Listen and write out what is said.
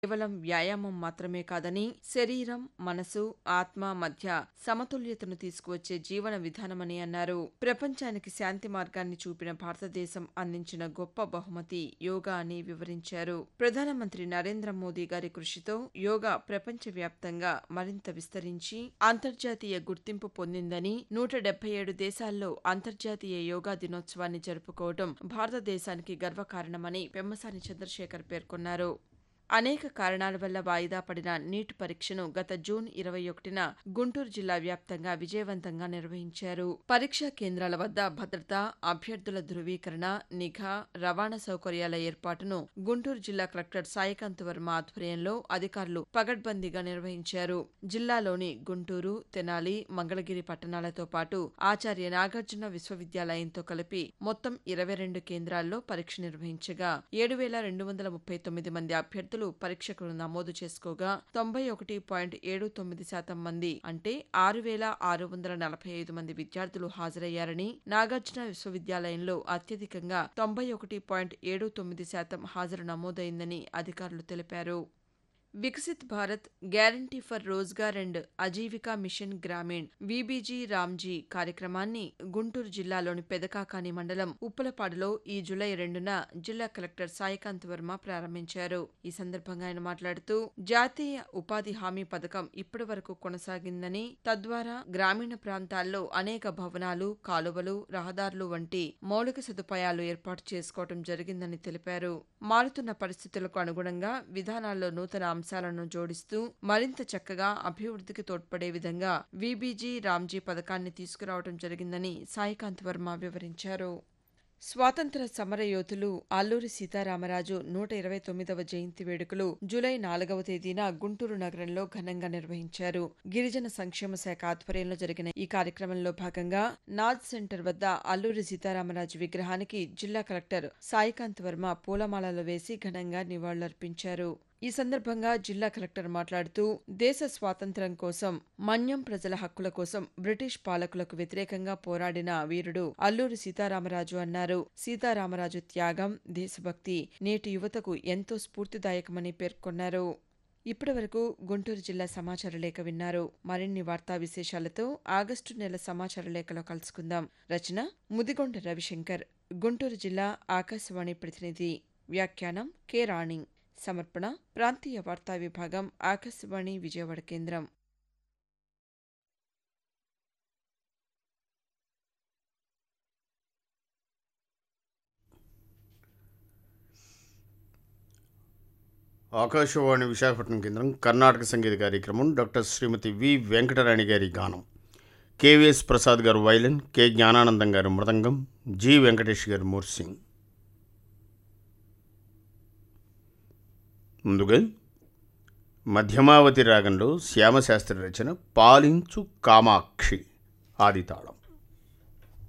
కేవలం వ్యాయామం మాత్రమే కాదని శరీరం మనసు ఆత్మ మధ్య సమతుల్యతను తీసుకువచ్చే జీవన విధానమని అన్నారు ప్రపంచానికి శాంతి మార్గాన్ని చూపిన భారతదేశం అందించిన గొప్ప బహుమతి యోగా అని వివరించారు ప్రధానమంత్రి నరేంద్ర మోదీ గారి కృషితో యోగా ప్రపంచవ్యాప్తంగా మరింత విస్తరించి అంతర్జాతీయ గుర్తింపు పొందిందని నూట డెబ్బై ఏడు దేశాల్లో అంతర్జాతీయ యోగా దినోత్సవాన్ని జరుపుకోవడం భారతదేశానికి గర్వకారణమని పెమ్మసాని చంద్రశేఖర్ పేర్కొన్నారు అనేక కారణాల వల్ల వాయిదా పడిన నీట్ పరీక్షను గత జూన్ ఇరవై ఒకటిన గుంటూరు జిల్లా వ్యాప్తంగా విజయవంతంగా నిర్వహించారు పరీక్షా కేంద్రాల వద్ద భద్రత అభ్యర్థుల ధృవీకరణ నిఘా రవాణా సౌకర్యాల ఏర్పాటును గుంటూరు జిల్లా కలెక్టర్ సాయికాంత్ వర్మ ఆధ్వర్యంలో అధికారులు పగడ్బందీగా నిర్వహించారు జిల్లాలోని గుంటూరు తెనాలి మంగళగిరి పట్టణాలతో పాటు ఆచార్య నాగార్జున విశ్వవిద్యాలయంతో కలిపి మొత్తం ఇరవై రెండు కేంద్రాల్లో పరీక్ష నిర్వహించగా ఏడు వేల రెండు వందల ముప్పై తొమ్మిది మంది అభ్యర్థులు పరీక్షకు నమోదు చేసుకోగా తొంభై ఒకటి పాయింట్ ఏడు తొమ్మిది శాతం మంది అంటే ఆరు వేల ఆరు వందల నలభై ఐదు మంది విద్యార్థులు హాజరయ్యారని నాగార్జున విశ్వవిద్యాలయంలో అత్యధికంగా తొంభై ఒకటి పాయింట్ ఏడు తొమ్మిది శాతం హాజరు నమోదైందని అధికారులు తెలిపారు Viksit Bharat guarantee for Rozgar and Ajeevika mission Grameen VBG Ramji కార్యక్రమాన్ని గుంటూరు జిల్లాలోని పెదకాకాని మండలం ఉప్పలపాడులో ఈ జులై రెండున జిల్లా కలెక్టర్ సాయికాంత్ వర్మ ప్రారంభించారు ఈ సందర్భంగా ఆయన మాట్లాడుతూ జాతీయ ఉపాధి హామీ పథకం ఇప్పటి వరకు కొనసాగిందని తద్వారా గ్రామీణ ప్రాంతాల్లో అనేక భవనాలు కాలువలు రహదారులు వంటి మౌలిక సదుపాయాలు ఏర్పాటు చేసుకోవడం జరిగిందని తెలిపారు మారుతున్న పరిస్థితులకు అనుగుణంగా విధానాల్లో నూతన అంశాలను జోడిస్తూ మరింత చక్కగా అభివృద్ధికి తోడ్పడే విధంగా వీబీజీ రామ్జీ పథకాన్ని తీసుకురావడం జరిగిందని సాయికాంత్ వర్మ వివరించారు స్వాతంత్ర సమరయోధులు అల్లూరి సీతారామరాజు నూట ఇరవై తొమ్మిదవ జయంతి వేడుకలు జూలై నాలుగవ తేదీన గుంటూరు నగరంలో ఘనంగా నిర్వహించారు గిరిజన సంక్షేమ శాఖ ఆధ్వర్యంలో జరిగిన ఈ కార్యక్రమంలో భాగంగా నాజ్ సెంటర్ వద్ద అల్లూరి సీతారామరాజు విగ్రహానికి జిల్లా కలెక్టర్ సాయికాంత్ వర్మ పూలమాలలు వేసి ఘనంగా నివాళులర్పించారు ఈ సందర్భంగా జిల్లా కలెక్టర్ మాట్లాడుతూ దేశ స్వాతంత్ర్యం కోసం మన్యం ప్రజల హక్కుల కోసం బ్రిటిష్ పాలకులకు వ్యతిరేకంగా పోరాడిన వీరుడు అల్లూరి సీతారామరాజు అన్నారు సీతారామరాజు త్యాగం దేశభక్తి నేటి యువతకు ఎంతో స్ఫూర్తిదాయకమని పేర్కొన్నారు ఇప్పటి వరకు గుంటూరు జిల్లా సమాచార లేఖ విన్నారు మరిన్ని వార్తా విశేషాలతో ఆగస్టు నెల సమాచార లేఖలో కలుసుకుందాం రచన ముదిగొండ రవిశంకర్ గుంటూరు జిల్లా ఆకాశవాణి ప్రతినిధి వ్యాఖ్యానం కె రాణి సమర్పణ ప్రాంతీయ వార్తా విభాగం ఆకాశవాణి విజయవాడ కేంద్రం ఆకాశవాణి విశాఖపట్నం కేంద్రం కర్ణాటక సంగీత కార్యక్రమం డాక్టర్ శ్రీమతి వి వెంకటరాణి గారి గానం కేవీఎస్ ప్రసాద్ గారు వైలిన్ కె జ్ఞానానందం గారు మృదంగం జి వెంకటేష్ గారు మూర్సింగ్ ముందుగా మధ్యమావతి రాగంలో శ్యామశాస్త్రి రచన పాలించు కామాక్షి ఆదితాళం